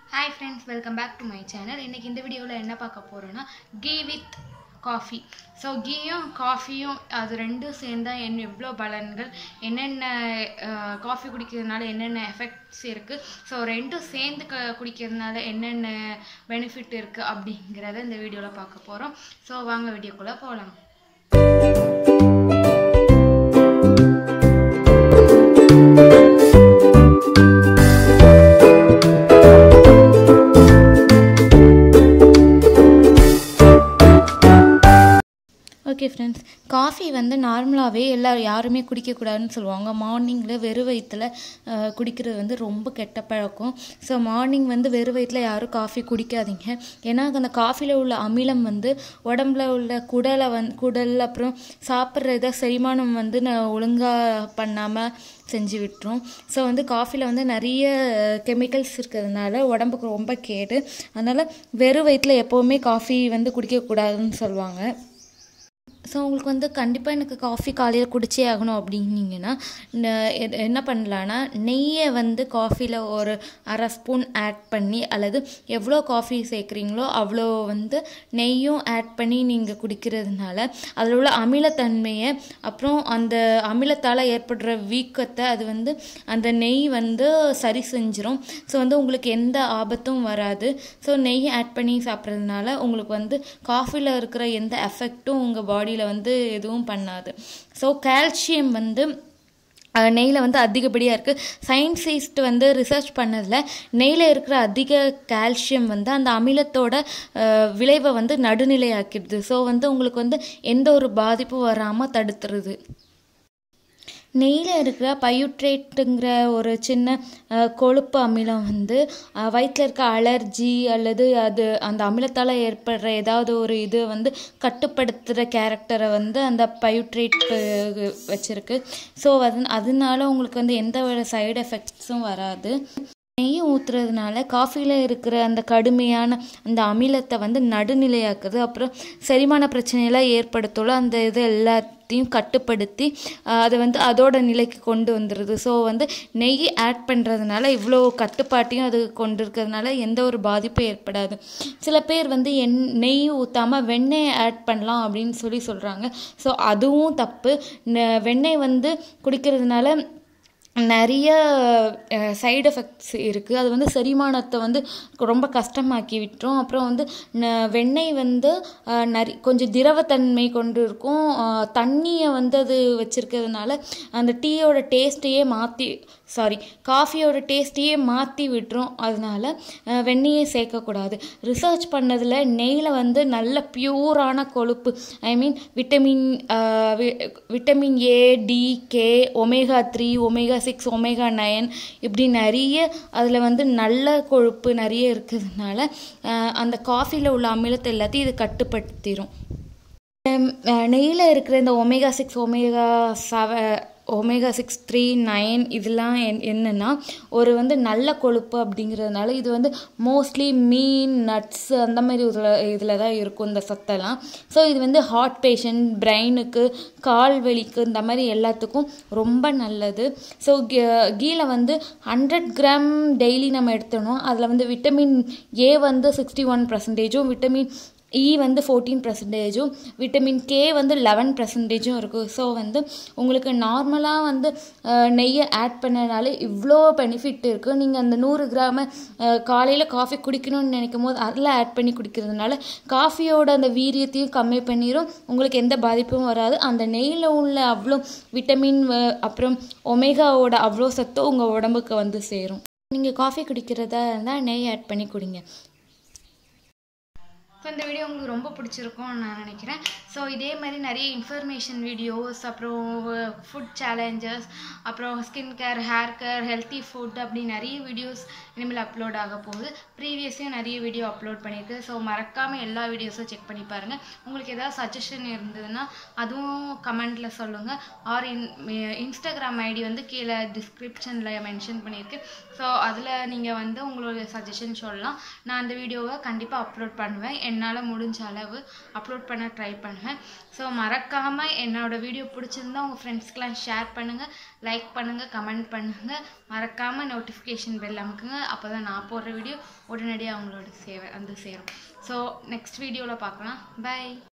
hi friends welcome back to my channel இன்றைக்கி இந்த வீடியோவில் என்ன பார்க்க போகிறோன்னா கீ வித் காஃபி ஸோ கீயும் காஃபியும் அது ரெண்டும் சேர்ந்தா என்ன எவ்வளோ பலன்கள் என்னென்ன காஃபி குடிக்கிறதுனால என்னென்ன எஃபெக்ட்ஸ் இருக்குது ஸோ ரெண்டும் சேர்ந்து க குடிக்கிறதுனால என்னென்ன பெனிஃபிட் இருக்குது அப்படிங்கிறத இந்த வீடியோவில் பார்க்க போகிறோம் ஸோ வாங்க வீடியோக்குள்ளே போகலாம் ஓகே ஃப்ரெண்ட்ஸ் காஃபி வந்து நார்மலாகவே எல்லாரும் யாருமே குடிக்கக்கூடாதுன்னு சொல்லுவாங்க மார்னிங்கில் வெறும் வயிற்றில் குடிக்கிறது வந்து ரொம்ப கெட்ட பழக்கம் ஸோ மார்னிங் வந்து வெறும் வயிற்றில் யாரும் காஃபி குடிக்காதீங்க ஏன்னா அந்த காஃபியில் உள்ள அமிலம் வந்து உடம்புல உள்ள குடலை வந் குடல் அப்புறம் சாப்பிட்ற இதை செரிமானம் வந்து நான் ஒழுங்காக பண்ணாமல் செஞ்சு விட்டுரும் ஸோ வந்து காஃபியில் வந்து நிறைய கெமிக்கல்ஸ் இருக்கிறதுனால உடம்புக்கு ரொம்ப கேடு அதனால் வெறும் வயிற்றில் எப்போவுமே காஃபி வந்து குடிக்கக்கூடாதுன்னு சொல்லுவாங்க ஸோ உங்களுக்கு வந்து கண்டிப்பாக எனக்கு காஃபி காலையில் குடிச்சே ஆகணும் அப்படின்னீங்கன்னா என்ன பண்ணலான்னா நெய்யை வந்து காஃபியில் ஒரு அரை ஸ்பூன் ஆட் பண்ணி அல்லது எவ்வளோ காஃபி சேர்க்குறீங்களோ அவ்வளோ வந்து நெய்யும் ஆட் பண்ணி நீங்கள் குடிக்கிறதுனால அதில் உள்ள அமிலத்தன்மையை அப்புறம் அந்த அமிலத்தால் ஏற்படுற வீக்கத்தை அது வந்து அந்த நெய் வந்து சரி செஞ்சிரும் ஸோ வந்து உங்களுக்கு எந்த ஆபத்தும் வராது ஸோ நெய் ஆட் பண்ணி சாப்பிட்றதுனால உங்களுக்கு வந்து காஃபியில் இருக்கிற எந்த எஃபெக்ட்டும் உங்கள் பாடியில் வந்து எதுவும் பண்ணாது ஸோ கால்சியம் வந்து நெய்யில் வந்து அதிகப்படியாக இருக்குது சயின்டிஸ்ட் வந்து ரிசர்ச் பண்ணதில் நெய்யில் இருக்கிற அதிக கால்சியம் வந்து அந்த அமிலத்தோட விளைவை வந்து நடுநிலையாக்கிடுது ஸோ வந்து உங்களுக்கு வந்து எந்த ஒரு பாதிப்பும் வராமல் தடுத்துருது நெய்யில் இருக்கிற பயுட்ரேட்டுங்கிற ஒரு சின்ன கொழுப்பு அமிலம் வந்து வயிற்றில் இருக்க அலர்ஜி அல்லது அது அந்த அமிலத்தால் ஏற்படுற ஏதாவது ஒரு இது வந்து கட்டுப்படுத்துகிற கேரக்டரை வந்து அந்த பயுட்ரேட் வச்சுருக்கு ஸோ அது அதனால உங்களுக்கு வந்து எந்த ஒரு சைடு எஃபெக்ட்ஸும் வராது நெய் ஊற்றுறதுனால காஃபியில் இருக்கிற அந்த கடுமையான அந்த அமிலத்தை வந்து நடுநிலையாக்குது அப்புறம் செரிமான பிரச்சனையெல்லாம் ஏற்படுத்தல அந்த இது எல்லாத்தையும் கட்டுப்படுத்தி அதை வந்து அதோட நிலைக்கு கொண்டு வந்துடுது ஸோ வந்து நெய் ஆட் பண்ணுறதுனால இவ்வளோ கட்டுப்பாட்டையும் அது கொண்டு இருக்கிறதுனால எந்த ஒரு பாதிப்பும் ஏற்படாது சில பேர் வந்து என் நெய் ஊற்றாமல் வெண்ணெய் ஆட் பண்ணலாம் அப்படின்னு சொல்லி சொல்கிறாங்க ஸோ அதுவும் தப்பு வெண்ணெய் வந்து குடிக்கிறதுனால நிறைய சைடு எஃபெக்ட்ஸ் இருக்குது அது வந்து செரிமானத்தை வந்து ரொம்ப கஷ்டமாக்கி விட்டுரும் அப்புறம் வந்து வெண்ணெய் வந்து நரி கொஞ்சம் திரவத்தன்மை கொண்டு இருக்கும் தண்ணியை வந்து அது வச்சுருக்கிறதுனால அந்த டீயோட டேஸ்ட்டையே மாற்றி சாரி காஃபியோட டேஸ்ட்டையே மாற்றி விட்டுரும் அதனால வெண்ணெயை சேர்க்கக்கூடாது ரிசர்ச் பண்ணதில் நெய்யில் வந்து நல்ல பியூரான கொழுப்பு ஐ மீன் vitamin vitamin A D K omega three omega six omega nine இப்படி நிறைய அதில் வந்து நல்ல கொழுப்பு நிறைய இருக்கிறதுனால அந்த காஃபியில் உள்ள அமிலத்தை எல்லாத்தையும் இது கட்டுப்படுத்திடும் நெய்யில் இருக்கிற இந்த omega six omega seven omega six three nine இதெல்லாம் என் என்னென்னா ஒரு வந்து நல்ல கொழுப்பு அப்படிங்கிறதுனால இது வந்து மோஸ்ட்லி மீன் நட்ஸ் அந்த மாதிரி இதில் இதில் தான் இருக்கும் இந்த சத்தெல்லாம் ஸோ இது வந்து ஹார்ட் பேஷண்ட் பிரெயினுக்கு கால் வலிக்கு இந்த மாதிரி எல்லாத்துக்கும் ரொம்ப நல்லது ஸோ கீழே வந்து ஹண்ட்ரட் கிராம் டெய்லி நம்ம எடுத்தணும் அதில் வந்து விட்டமின் ஏ வந்து சிக்ஸ்டி ஒன் பர்சன்டேஜும் விட்டமின் இ வந்து ஃபோர்டீன் பர்சன்டேஜும் விட்டமின் கே வந்து லெவன் பர்சன்டேஜும் இருக்கும் ஸோ வந்து உங்களுக்கு நார்மலாக வந்து நெய்யை ஆட் பண்ணனால இவ்வளோ பெனிஃபிட் இருக்குது நீங்கள் அந்த நூறு கிராம காலையில் காஃபி குடிக்கணும்னு நினைக்கும் போது அதில் ஆட் பண்ணி குடிக்கிறதுனால காஃபியோட அந்த வீரியத்தையும் கம்மி பண்ணிடும் உங்களுக்கு எந்த பாதிப்பும் வராது அந்த நெய்யில் உள்ள அவ்வளோ விட்டமின் அப்புறம் ஒமேகாவோட அவ்வளோ சத்தும் உங்கள் உடம்புக்கு வந்து சேரும் நீங்கள் காஃபி குடிக்கிறதா இருந்தால் நெய் ஆட் பண்ணி குடிங்க ஸோ இந்த வீடியோ உங்களுக்கு ரொம்ப பிடிச்சிருக்கும்னு நான் நினைக்கிறேன் ஸோ இதே மாதிரி நிறைய இன்ஃபர்மேஷன் வீடியோஸ் அப்புறம் ஃபுட் சேலஞ்சஸ் அப்புறம் skin care hair care healthy food அப்படி நிறைய வீடியோஸ் இனிமேல் அப்லோட் ஆக போகுது ப்ரீவியஸையும் நிறைய வீடியோ அப்லோட் பண்ணியிருக்கு ஸோ மறக்காமல் எல்லா வீடியோஸும் செக் பண்ணி பாருங்கள் உங்களுக்கு ஏதாவது சஜஷன் இருந்ததுன்னா அதுவும் கமெண்ட்டில் சொல்லுங்கள் ஆர் இன் இன்ஸ்டாகிராம் ஐடி வந்து கீழே டிஸ்கிரிப்ஷனில் மென்ஷன் பண்ணியிருக்கு ஸோ அதில் நீங்கள் வந்து உங்களோட சஜஷன் சொல்லலாம் நான் அந்த வீடியோவை கண்டிப்பாக அப்லோட் பண்ணுவேன் என்னால் முடிஞ்ச அளவு அப்லோட் பண்ண ட்ரை பண்ணுவேன் ஸோ மறக்காமல் என்னோடய வீடியோ பிடிச்சிருந்தா உங்கள் ஃப்ரெண்ட்ஸ்க்கெலாம் ஷேர் பண்ணுங்கள் லைக் பண்ணுங்கள் கமெண்ட் பண்ணுங்கள் மறக்காமல் நோட்டிஃபிகேஷன் பெல் அமுக்குங்க அப்போ தான் நான் போடுற வீடியோ உடனடியாக அவங்களோட சேவை வந்து சேரும் ஸோ நெக்ஸ்ட் வீடியோவில் பார்க்கலாம் பை